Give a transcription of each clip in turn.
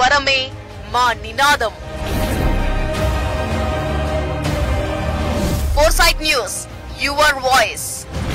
వరమే మా నినాదం ఫోర్సైట్ న్యూస్ యువర్ వాయిస్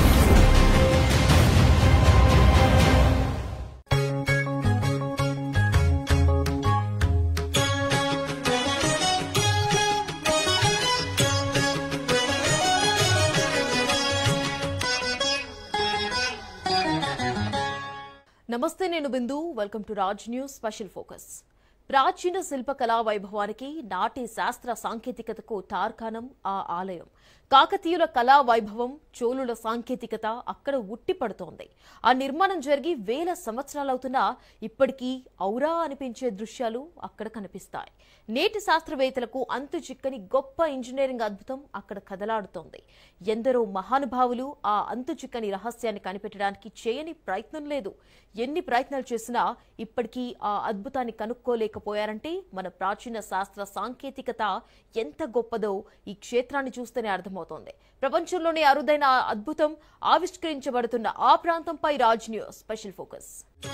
నమస్తే నేను Bindu welcome to Raj news special focus ప్రాచీన శిల్పకళా వైభవానికి నాటి శాస్త్ర సాంకేతికతకు తార్కాణం ఆ ఆలయం కాకతీయుల కళా వైభవం చోళుల సాంకేతికత అక్కడ ఉట్టిపడుతోంది ఆ నిర్మాణం జరిగి వేల సంవత్సరాలవుతున్నా ఇప్పటికీ ఔరా అనిపించే దృశ్యాలు అక్కడ కనిపిస్తాయి నేటి శాస్త్రవేత్తలకు అంతు చిక్కని గొప్ప ఇంజనీరింగ్ అద్భుతం అక్కడ కదలాడుతోంది ఎందరో మహానుభావులు ఆ అంతు చిక్కని రహస్యాన్ని కనిపెట్టడానికి చేయని ప్రయత్నం లేదు ఎన్ని ప్రయత్నాలు చేసినా ఇప్పటికీ ఆ అద్భుతాన్ని కనుక్కోలేకపోయారంటే మన ప్రాచీన శాస్త్ర సాంకేతికత ఎంత గొప్పదో ఈ క్షేత్రాన్ని చూస్తేనే అర్థమవుతోంది ప్రపంచంలోనే అరుదైన ఆ అద్భుతం ఆవిష్కరించబడుతున్న ఆ ప్రాంతంపై రాజ్ న్యూస్ స్పెషల్ ఫోకస్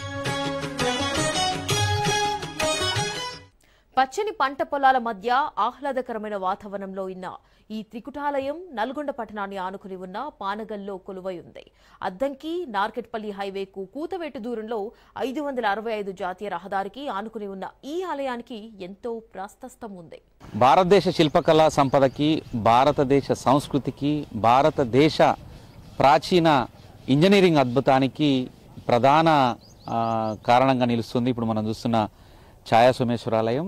పచ్చని పంట పొలాల మధ్య ఆహ్లాదకరమైన వాతావరణంలో ఉన్న ఈ త్రికుటాలయం నల్గొండ పట్టణాన్ని ఆనుకుని ఉన్న పానగల్లో కొలువై ఉంది అద్దంకి నార్కెట్పల్లి హైవేకు కూతవేటు దూరంలో ఐదు వందల అరవై ఐదు జాతీయ రహదారికి ఆనుకుని ఉన్న ఈ ఆలయానికి ఎంతో ప్రాస్తస్తం ఉంది భారతదేశ శిల్పకళా సంపదకి భారతదేశ సంస్కృతికి భారతదేశ ప్రాచీన ఇంజనీరింగ్ అద్భుతానికి ప్రధాన ఆ, కారణంగా నిలుస్తుంది ఇప్పుడు మనం చూస్తున్న ఛాయా సోమేశ్వరాలయం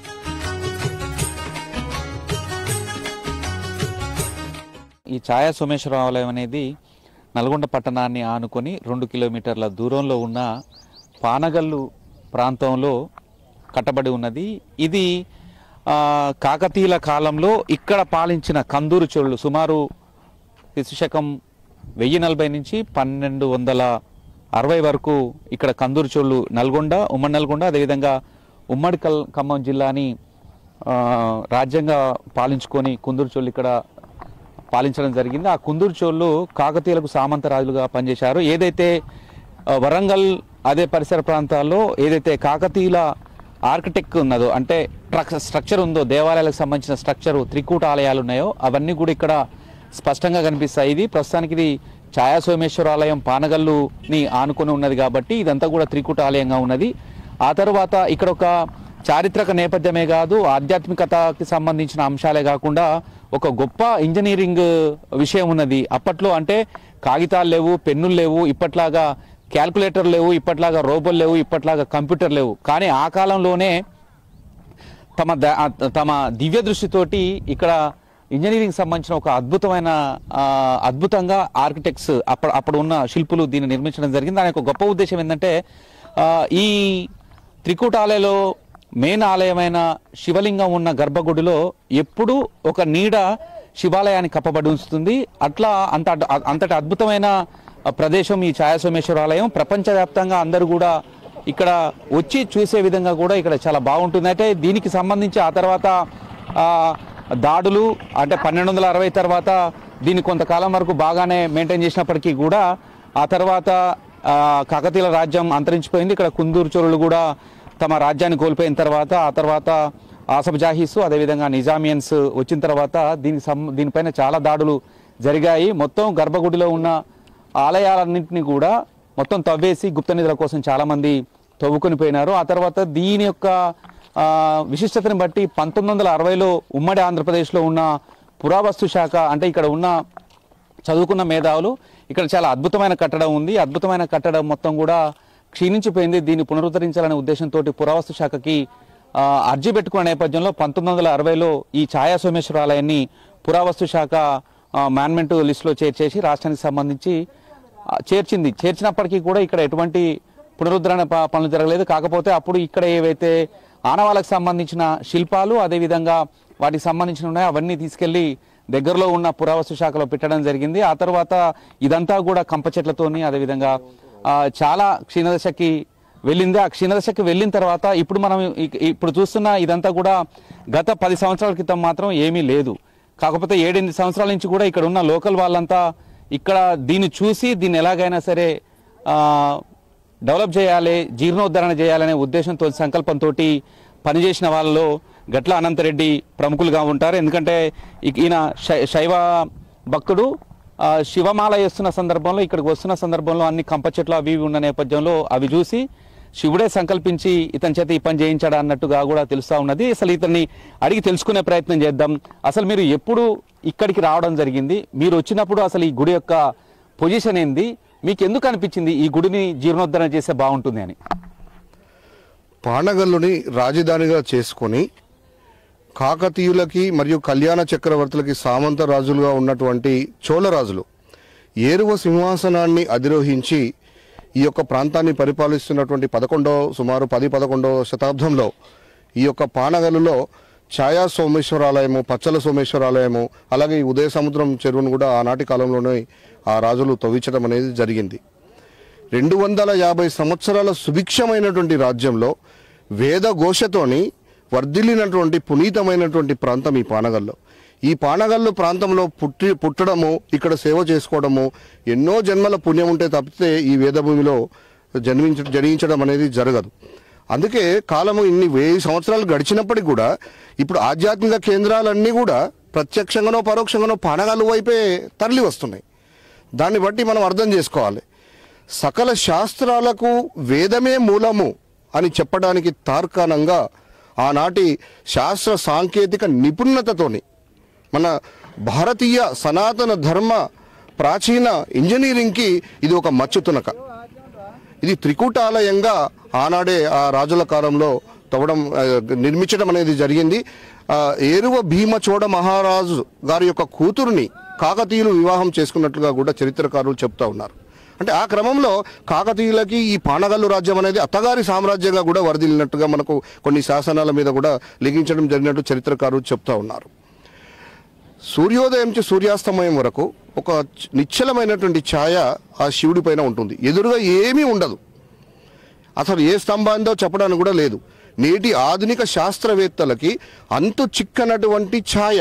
ఈ ఛాయా సోమేశ్వరాలయం అనేది నల్గొండ పట్టణాన్ని ఆనుకొని రెండు కిలోమీటర్ల దూరంలో ఉన్న పానగల్లు ప్రాంతంలో కట్టబడి ఉన్నది ఇది ఆ, కాకతీయుల కాలంలో ఇక్కడ పాలించిన కందూరు చోళులు సుమారు శకం వెయ్యి నలభై నుంచి పన్నెండు వందల అరవై వరకు ఇక్కడ కందూరు చోళ్ళు నల్గొండ ఉమ్మడి నల్గొండ అదేవిధంగా ఉమ్మడి కల్ ఖమ్మం జిల్లాని ఆ, రాజ్యంగా పాలించుకొని కుందూరు చోళ్ళు ఇక్కడ పాలించడం జరిగింది ఆ కుందూరు చోళ్ళు కాకతీయులకు సామంత రాజులుగా పనిచేశారు ఏదైతే ఆ, వరంగల్ అదే పరిసర ప్రాంతాల్లో ఏదైతే కాకతీయుల ఆర్కిటెక్ట్ ఉన్నదో అంటే ట్రక్- స్ట్రక్చర్ ఉందో దేవాలయాలకు సంబంధించిన స్ట్రక్చర్ త్రికూట ఆలయాలు ఉన్నాయో అవన్నీ కూడా ఇక్కడ స్పష్టంగా కనిపిస్తాయి ఇది ప్రస్తుతానికి ఇది ఛాయా సోమేశ్వర ఆలయం పానగల్లుని ఆనుకొని ఉన్నది కాబట్టి ఇదంతా కూడా త్రికూట ఆలయంగా ఉన్నది ఆ తర్వాత ఇక్కడ ఒక చారిత్రక నేపథ్యమే కాదు ఆధ్యాత్మికతకి సంబంధించిన అంశాలే కాకుండా ఒక గొప్ప ఇంజనీరింగ్ విషయం ఉన్నది అప్పట్లో అంటే కాగితాలు లేవు పెన్నులు లేవు ఇప్పట్లాగా క్యాల్కులేటర్ లేవు ఇప్పట్లాగా రోబోలు లేవు ఇప్పట్లాగా కంప్యూటర్ లేవు కానీ ఆ కాలంలోనే తమ ద- తమ దివ్య దృష్టితోటి ఇక్కడ ఇంజనీరింగ్ సంబంధించిన ఒక అద్భుతమైన ఆ, అద్భుతంగా ఆర్కిటెక్ట్స్ అప్పుడు అప్పుడు ఉన్న శిల్పులు దీన్ని నిర్మించడం జరిగింది దాని యొక్క గొప్ప ఉద్దేశం ఏంటంటే ఆ, ఈ త్రికూటాలయలో మెయిన్ ఆలయమైన శివలింగం ఉన్న గర్భగుడిలో ఎప్పుడూ ఒక నీడ శివాలయాన్ని కప్పబడి ఉంచుతుంది అట్లా అంత అడ్- అంతటి అద్భుతమైన ప్రదేశం ఈ ఛాయా సోమేశ్వర ఆలయం ప్రపంచవ్యాప్తంగా అందరూ కూడా ఇక్కడ వచ్చి చూసే విధంగా కూడా ఇక్కడ చాలా బాగుంటుంది అంటే దీనికి సంబంధించి ఆ తర్వాత ఆ, దాడులు అంటే పన్నెండు వందల అరవై తర్వాత దీన్ని కొంతకాలం వరకు బాగానే మెయింటైన్ చేసినప్పటికీ కూడా ఆ తర్వాత ఆ, కాకతీయుల రాజ్యం అంతరించిపోయింది ఇక్కడ కుందూరు చోళులు కూడా తమ రాజ్యాన్ని కోల్పోయిన తర్వాత ఆ తర్వాత ఆసఫ్ జాహీస్ అదేవిధంగా నిజామియన్స్ వచ్చిన తర్వాత దీనికి సం- దీనిపైన చాలా దాడులు జరిగాయి మొత్తం గర్భగుడిలో ఉన్న ఆలయాలన్నింటినీ కూడా మొత్తం తవ్వేసి గుప్త నిధుల కోసం చాలా మంది తవ్వుకొని పోయినారు ఆ తర్వాత దీని యొక్క ఆ, విశిష్టతని బట్టి పంతొమ్మిది వందల అరవైలో ఉమ్మడి ఆంధ్రప్రదేశ్లో ఉన్న పురావస్తు శాఖ అంటే ఇక్కడ ఉన్న చదువుకున్న మేధావులు ఇక్కడ చాలా అద్భుతమైన కట్టడం ఉంది అద్భుతమైన కట్టడం మొత్తం కూడా క్షీణించిపోయింది దీన్ని పునరుద్ధరించాలనే ఉద్దేశంతో పురావస్తు శాఖకి ఆ, అర్జీ పెట్టుకున్న నేపథ్యంలో పంతొమ్మిది వందల అరవైలో ఈ ఛాయా సోమేశ్వర ఆలయాన్ని పురావస్తు శాఖ మాన్మెంట్ లిస్టులో చేర్చేసి రాష్ట్రానికి సంబంధించి ఆ, చేర్చింది చేర్చినప్పటికీ కూడా ఇక్కడ ఎటువంటి పునరుద్ధరణ ప- పనులు జరగలేదు కాకపోతే అప్పుడు ఇక్కడ ఏవైతే ఆనవాళ్ళకు సంబంధించిన శిల్పాలు అదేవిధంగా వాటికి సంబంధించిన ఉన్నాయో అవన్నీ తీసుకెళ్లి దగ్గరలో ఉన్న పురావస్తు శాఖలో పెట్టడం జరిగింది ఆ తర్వాత ఇదంతా కూడా కంప చెట్లతోని అదేవిధంగా ఆ, చాలా క్షీణదశకి వెళ్ళింది ఆ క్షీణదశకి వెళ్ళిన తర్వాత ఇప్పుడు మనం ఇ- ఇప్పుడు చూస్తున్న ఇదంతా కూడా గత పది సంవత్సరాల క్రితం మాత్రం ఏమీ లేదు కాకపోతే ఏడెనిమిది సంవత్సరాల నుంచి కూడా ఇక్కడ ఉన్న లోకల్ వాళ్ళంతా ఇక్కడ దీన్ని చూసి దీన్ని ఎలాగైనా సరే ఆ, డెవలప్ చేయాలి జీర్ణోద్ధరణ చేయాలనే ఉద్దేశంతో సంకల్పంతో పనిచేసిన వాళ్ళలో గట్ల అనంతరెడ్డి ప్రముఖులుగా ఉంటారు ఎందుకంటే ఈ- ఈయన శై- శైవ భక్తుడు ఆ, శివమాల వేస్తున్న సందర్భంలో ఇక్కడికి వస్తున్న సందర్భంలో అన్ని కంప చెట్లు అవి ఇవి ఉన్న నేపథ్యంలో అవి చూసి శివుడే సంకల్పించి ఇతని చేత ఈ పని చేయించాడా అన్నట్టుగా కూడా తెలుస్తా ఉన్నది అసలు ఇతన్ని అడిగి తెలుసుకునే ప్రయత్నం చేద్దాం అసలు మీరు ఎప్పుడు ఇక్కడికి రావడం జరిగింది మీరు వచ్చినప్పుడు అసలు ఈ గుడి యొక్క పొజిషన్ ఏంది మీకు ఎందుకు అనిపించింది ఈ గుడిని జీర్ణోద్ధరణ చేస్తే బాగుంటుంది అని పానగల్లుని రాజధానిగా చేసుకొని కాకతీయులకి మరియు కళ్యాణ చక్రవర్తులకి సామంత రాజులుగా ఉన్నటువంటి చోళరాజులు ఏరువ సింహాసనాన్ని అధిరోహించి ఈ యొక్క ప్రాంతాన్ని పరిపాలిస్తున్నటువంటి పదకొండవ సుమారు పది పదకొండవ శతాబ్దంలో ఈ యొక్క పానగల్లులో ఛాయా సోమేశ్వరాలయము పచ్చల సోమేశ్వరాలయము అలాగే ఈ ఉదయ సముద్రం చెరువును కూడా ఆనాటి కాలంలోనే ఆ రాజులు తవ్వించడం అనేది జరిగింది రెండు వందల యాభై సంవత్సరాల సుభిక్షమైనటువంటి రాజ్యంలో వేద ఘోషతోని వర్ధిల్లినటువంటి పునీతమైనటువంటి ప్రాంతం ఈ పానగల్లో ఈ పానగల్లు ప్రాంతంలో పుట్టి పుట్టడము ఇక్కడ సేవ చేసుకోవడము ఎన్నో జన్మల పుణ్యం ఉంటే తప్పితే ఈ వేదభూమిలో జన్మించ జనించడం అనేది జరగదు అందుకే కాలము ఇన్ని వెయ్యి సంవత్సరాలు గడిచినప్పటికీ కూడా ఇప్పుడు ఆధ్యాత్మిక కేంద్రాలన్నీ కూడా ప్రత్యక్షంగానో పరోక్షంగానో పానగల్లు వైపే తరలి వస్తున్నాయి దాన్ని బట్టి మనం అర్థం చేసుకోవాలి సకల శాస్త్రాలకు వేదమే మూలము అని చెప్పడానికి తార్కాణంగా ఆనాటి శాస్త్ర సాంకేతిక నిపుణతతోని మన భారతీయ సనాతన ధర్మ ప్రాచీన ఇంజనీరింగ్కి ఇది ఒక మచ్చుతునక ఇది త్రికూటాలయంగా ఆనాడే ఆ రాజుల కాలంలో తవ్వడం ఆ, నిర్మించడం అనేది జరిగింది ఆ, ఏరువ భీమచోడ మహారాజు గారి యొక్క కూతురుని కాకతీయులు వివాహం చేసుకున్నట్లుగా కూడా చరిత్రకారులు చెప్తా ఉన్నారు అంటే ఆ క్రమంలో కాకతీయులకి ఈ పానగల్లు రాజ్యం అనేది అత్తగారి సామ్రాజ్యంగా కూడా వరదిల్లినట్టుగా మనకు కొన్ని శాసనాల మీద కూడా లిఖించడం జరిగినట్టు చరిత్రకారులు చెప్తా ఉన్నారు సూర్యోదయం నుంచి సూర్యాస్తమయం వరకు ఒక చ- నిశ్చలమైనటువంటి ఛాయ ఆ శివుడి పైన ఉంటుంది ఎదురుగా ఏమీ ఉండదు అసలు ఏ స్తంభాందో చెప్పడానికి కూడా లేదు నేటి ఆధునిక శాస్త్రవేత్తలకి అంతు చిక్కనటువంటి ఛాయ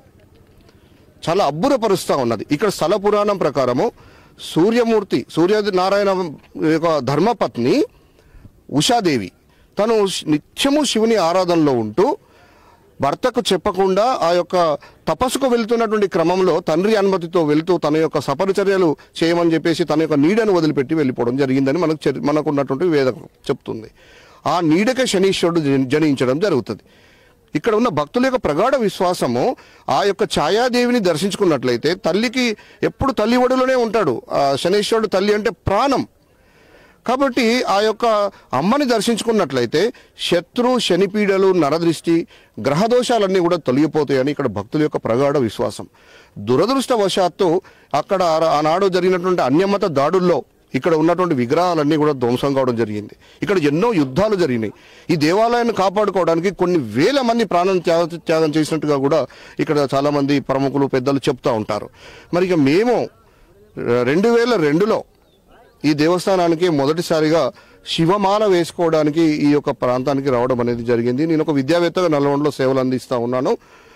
చాలా అబ్బురపరుస్తూ ఉన్నది ఇక్కడ స్థల పురాణం ప్రకారము సూర్యమూర్తి సూర్య నారాయణ యొక్క ధర్మపత్ని ఉషాదేవి తను శ్- నిత్యము శివుని ఆరాధనలో ఉంటూ భర్తకు చెప్పకుండా ఆ యొక్క తపస్సుకు వెళ్తున్నటువంటి క్రమంలో తండ్రి అనుమతితో వెళ్తూ తన యొక్క సపరిచర్యలు చేయమని చెప్పేసి తన యొక్క నీడను వదిలిపెట్టి వెళ్ళిపోవడం జరిగిందని మనకు చరి- మనకున్నటువంటి వేదం చెప్తుంది ఆ నీడకే శనీశ్వరుడు జని- జనించడం జరుగుతుంది ఇక్కడ ఉన్న భక్తుల యొక్క ప్రగాఢ విశ్వాసము ఆ యొక్క ఛాయాదేవిని దర్శించుకున్నట్లయితే తల్లికి ఎప్పుడు తల్లి ఒడిలోనే ఉంటాడు ఆ శనీశ్వరుడు తల్లి అంటే ప్రాణం కాబట్టి ఆ యొక్క అమ్మని దర్శించుకున్నట్లయితే శత్రు శనిపీడలు నరదృష్టి గ్రహదోషాలన్నీ కూడా తొలగిపోతాయని ఇక్కడ భక్తుల యొక్క ప్రగాఢ విశ్వాసం దురదృష్టవశాత్తు అక్కడ ఆ- ఆనాడు జరిగినటువంటి అన్యమత దాడుల్లో ఇక్కడ ఉన్నటువంటి విగ్రహాలన్నీ కూడా ధ్వంసం కావడం జరిగింది ఇక్కడ ఎన్నో యుద్ధాలు జరిగినాయి ఈ దేవాలయాన్ని కాపాడుకోవడానికి కొన్ని వేల మంది ప్రాణం త్యాగ త్యాగం చేసినట్టుగా కూడా ఇక్కడ చాలా మంది ప్రముఖులు పెద్దలు చెప్తా ఉంటారు మరి ఇక మేము రెండు వేల రెండులో ఈ దేవస్థానానికి మొదటిసారిగా శివమాల వేసుకోవడానికి ఈ యొక్క ప్రాంతానికి రావడం అనేది జరిగింది నేను ఒక విద్యావేత్తగా నల్గొండలో సేవలు అందిస్తా ఉన్నాను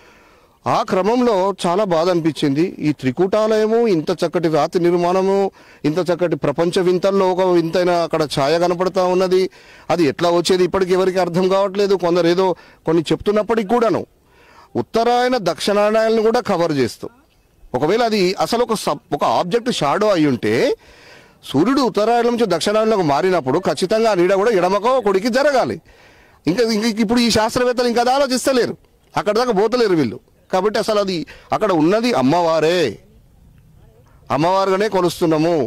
ఆ క్రమంలో చాలా బాధ అనిపించింది ఈ త్రికూటాలయము ఇంత చక్కటి రాతి నిర్మాణము ఇంత చక్కటి ప్రపంచ వింతల్లో ఒక వింతైన అక్కడ ఛాయ కనపడతా ఉన్నది అది ఎట్లా వచ్చేది ఇప్పటికి ఎవరికి అర్థం కావట్లేదు కొందరు ఏదో కొన్ని చెప్తున్నప్పటికి కూడాను ఉత్తరాయణ దక్షిణాయనాలను కూడా కవర్ చేస్తూ ఒకవేళ అది అసలు ఒక సబ్ ఒక ఆబ్జెక్ట్ షాడో అయి ఉంటే సూర్యుడు ఉత్తరాయణం నుంచి దక్షిణాయనంలోకి మారినప్పుడు ఖచ్చితంగా ఆ నీడ కూడా ఎడమకో కొడికి జరగాలి ఇంకా ఇంక ఇప్పుడు ఈ శాస్త్రవేత్తలు ఇంకా అది ఆలోచిస్తలేరు అక్కడ దాకా పోతలేరు వీళ్ళు కాబట్టి అసలు అది అక్కడ ఉన్నది అమ్మవారే అమ్మవారుగానే కొలుస్తున్నాము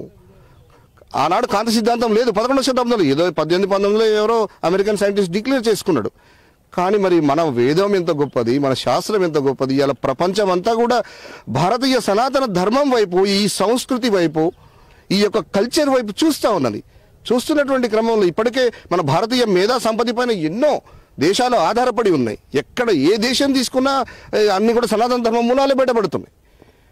ఆనాడు కాంతి సిద్ధాంతం లేదు పదకొండవ శతాబ్దంలో ఏదో పద్దెనిమిది పంతొమ్మిదిలో ఎవరో అమెరికన్ సైంటిస్ట్ డిక్లేర్ చేసుకున్నాడు కానీ మరి మన వేదం ఎంత గొప్పది మన శాస్త్రం ఎంత గొప్పది ఇలా ప్రపంచం అంతా కూడా భారతీయ సనాతన ధర్మం వైపు ఈ సంస్కృతి వైపు ఈ యొక్క కల్చర్ వైపు చూస్తూ ఉన్నది చూస్తున్నటువంటి క్రమంలో ఇప్పటికే మన భారతీయ మేధా సంపత్తి పైన ఎన్నో దేశాలు ఆధారపడి ఉన్నాయి ఎక్కడ ఏ దేశం తీసుకున్నా ఏ, అన్ని కూడా సనాతన ధర్మం మూలాలే బయటపడుతున్నాయి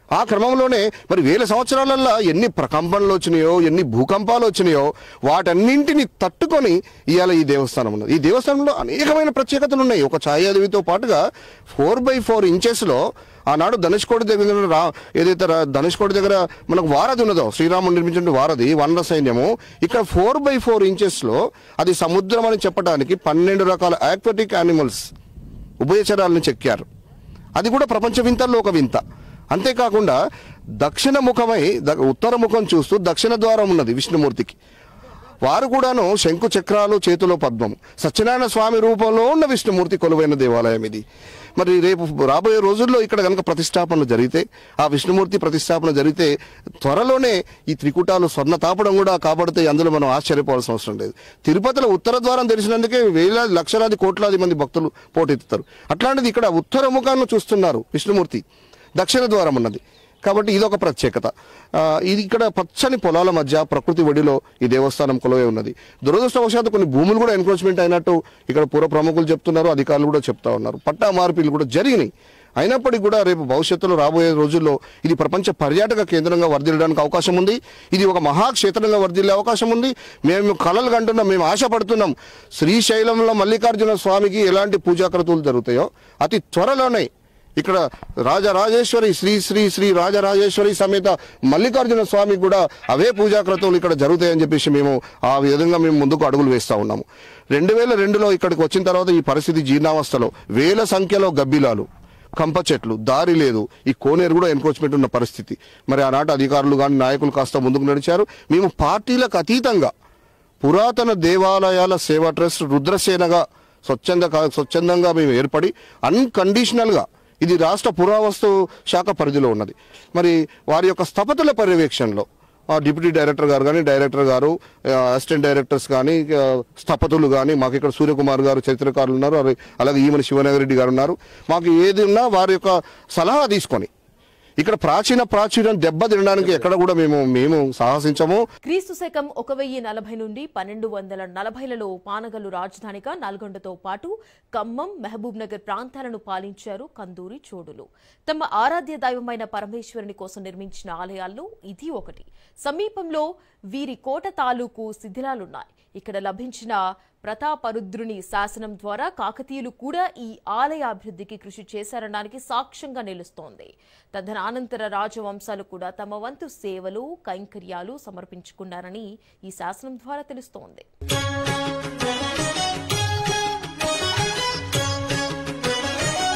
ఆ క్రమంలోనే మరి వేల సంవత్సరాలల్లో ఎన్ని ప్రకంపనలు వచ్చినాయో ఎన్ని భూకంపాలు వచ్చినాయో వాటన్నింటిని తట్టుకొని ఇవాళ ఈ దేవస్థానం ఉన్నది ఈ దేవస్థానంలో అనేకమైన ప్రత్యేకతలు ఉన్నాయి ఒక ఛాయాదేవితో పాటుగా ఫోర్ బై ఫోర్ ఇంచెస్లో ఆనాడు ధనుష్కోటి దగ్గర రా ఏదైతే రా- ధనుష్కోటి దగ్గర మనకు వారధి ఉన్నదో శ్రీరాముడు నిర్మించిన వారధి వనర సైన్యము ఇక్కడ ఫోర్ బై ఫోర్ ఇంచెస్లో అది సముద్రం అని చెప్పడానికి పన్నెండు రకాల ఆక్వాటిక్ యానిమల్స్ ఉభయచరాలను చెక్కారు అది కూడా ప్రపంచ వింతల్లో ఒక వింత అంతేకాకుండా దక్షిణ ముఖమై ద- ఉత్తర ముఖం చూస్తూ దక్షిణ ద్వారం ఉన్నది విష్ణుమూర్తికి వారు కూడాను శంకు చక్రాలు చేతిలో పద్మం సత్యనారాయణ స్వామి రూపంలో ఉన్న విష్ణుమూర్తి కొలువైన దేవాలయం ఇది మరి రేపు రాబోయే రోజుల్లో ఇక్కడ కనుక ప్రతిష్టాపన జరిగితే ఆ విష్ణుమూర్తి ప్రతిష్టాపన జరిగితే త్వరలోనే ఈ త్రికుటాలు స్వర్ణ తాపడం కూడా కాబడితే అందులో మనం ఆశ్చర్యపోవాల్సిన అవసరం లేదు తిరుపతిలో ఉత్తర ద్వారం తెలిసినందుకే వేలాది లక్షలాది కోట్లాది మంది భక్తులు పోటెత్తుతారు అట్లాంటిది ఇక్కడ ఉత్తర ముఖాన్ని చూస్తున్నారు విష్ణుమూర్తి దక్షిణ ద్వారం ఉన్నది కాబట్టి ఇది ఒక ప్రత్యేకత ఆ, ఇది ఇక్కడ పచ్చని పొలాల మధ్య ప్రకృతి ఒడిలో ఈ దేవస్థానం కొలువై ఉన్నది దురదృష్టవశాత్తు కొన్ని భూములు కూడా ఎన్క్రోచ్మెంట్ అయినట్టు ఇక్కడ పూర్వ ప్రముఖులు చెప్తున్నారు అధికారులు కూడా చెప్తా ఉన్నారు పట్టా మార్పిలు కూడా జరిగినాయి అయినప్పటికీ కూడా రేపు భవిష్యత్తులో రాబోయే రోజుల్లో ఇది ప్రపంచ పర్యాటక కేంద్రంగా వర్ధిల్లడానికి అవకాశం ఉంది ఇది ఒక మహాక్షేత్రంగా వర్ధిల్లే అవకాశం ఉంది మేము కలలు కంటున్నాం మేము ఆశపడుతున్నాం శ్రీశైలంలో మల్లికార్జున స్వామికి ఎలాంటి పూజాకృతులు జరుగుతాయో అతి త్వరలోనే ఇక్కడ రాజరాజేశ్వరి శ్రీ శ్రీ శ్రీ రాజరాజేశ్వరి సమేత మల్లికార్జున స్వామి కూడా అవే పూజాక్రతువులు ఇక్కడ జరుగుతాయని చెప్పేసి మేము ఆ విధంగా మేము ముందుకు అడుగులు వేస్తా ఉన్నాము రెండు వేల రెండులో ఇక్కడికి వచ్చిన తర్వాత ఈ పరిస్థితి జీర్ణావస్థలో వేల సంఖ్యలో గబ్బిలాలు కంప చెట్లు దారి లేదు ఈ కోనేరు కూడా ఎన్క్రోచ్మెంట్ ఉన్న పరిస్థితి మరి ఆనాటి అధికారులు కానీ నాయకులు కాస్త ముందుకు నడిచారు మేము పార్టీలకు అతీతంగా పురాతన దేవాలయాల సేవా ట్రస్ట్ రుద్రసేనగా స్వచ్ఛంద స్వచ్ఛందంగా మేము ఏర్పడి అన్కండిషనల్గా ఇది రాష్ట్ర పురావస్తు శాఖ పరిధిలో ఉన్నది మరి వారి యొక్క స్థపతుల పర్యవేక్షణలో ఆ డిప్యూటీ డైరెక్టర్ గారు కానీ డైరెక్టర్ గారు ఆ, అసిస్టెంట్ డైరెక్టర్స్ కానీ ఆ, స్థపతులు కానీ మాకు ఇక్కడ సూర్యకుమార్ గారు చరిత్రకారులు ఉన్నారు అలాగే- అలాగే ఈమని శివనగరెడ్డి గారు ఉన్నారు మాకు ఏది ఉన్నా వారి యొక్క సలహా తీసుకొని ఇక్కడ ప్రాచీన ప్రాచీనం దెబ్బ తినడానికి ఎక్కడ కూడా మేము మేము సాహసించము క్రీస్తు శకం ఒక వెయ్యి నలభై నుండి పన్నెండు వందల నలభైలలో పానగల్లు రాజధానిగా నల్గొండతో పాటు ఖమ్మం మహబూబ్ నగర్ ప్రాంతాలను పాలించారు కందూరి చోడులు తమ ఆరాధ్య దైవమైన పరమేశ్వరుని కోసం నిర్మించిన ఆలయాల్లో ఇది ఒకటి సమీపంలో వీరి కోట తాలూకు శిథిలాలున్నాయి ఇక్కడ లభించిన ప్రతాపరుద్రుని శాసనం ద్వారా కాకతీయులు కూడా ఈ ఆలయ అభివృద్ధికి కృషి చేశారనడానికి సాక్ష్యంగా నిలుస్తోంది తదనంతర రాజవంశాలు కూడా తమ వంతు సేవలు కైంకర్యాలు సమర్పించుకున్నారని ఈ శాసనం ద్వారా తెలుస్తోంది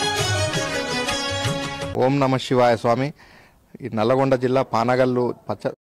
ఓం నమ శివాయ స్వామి ఈ నల్లగొండ జిల్లా పానగల్లు పచ్చ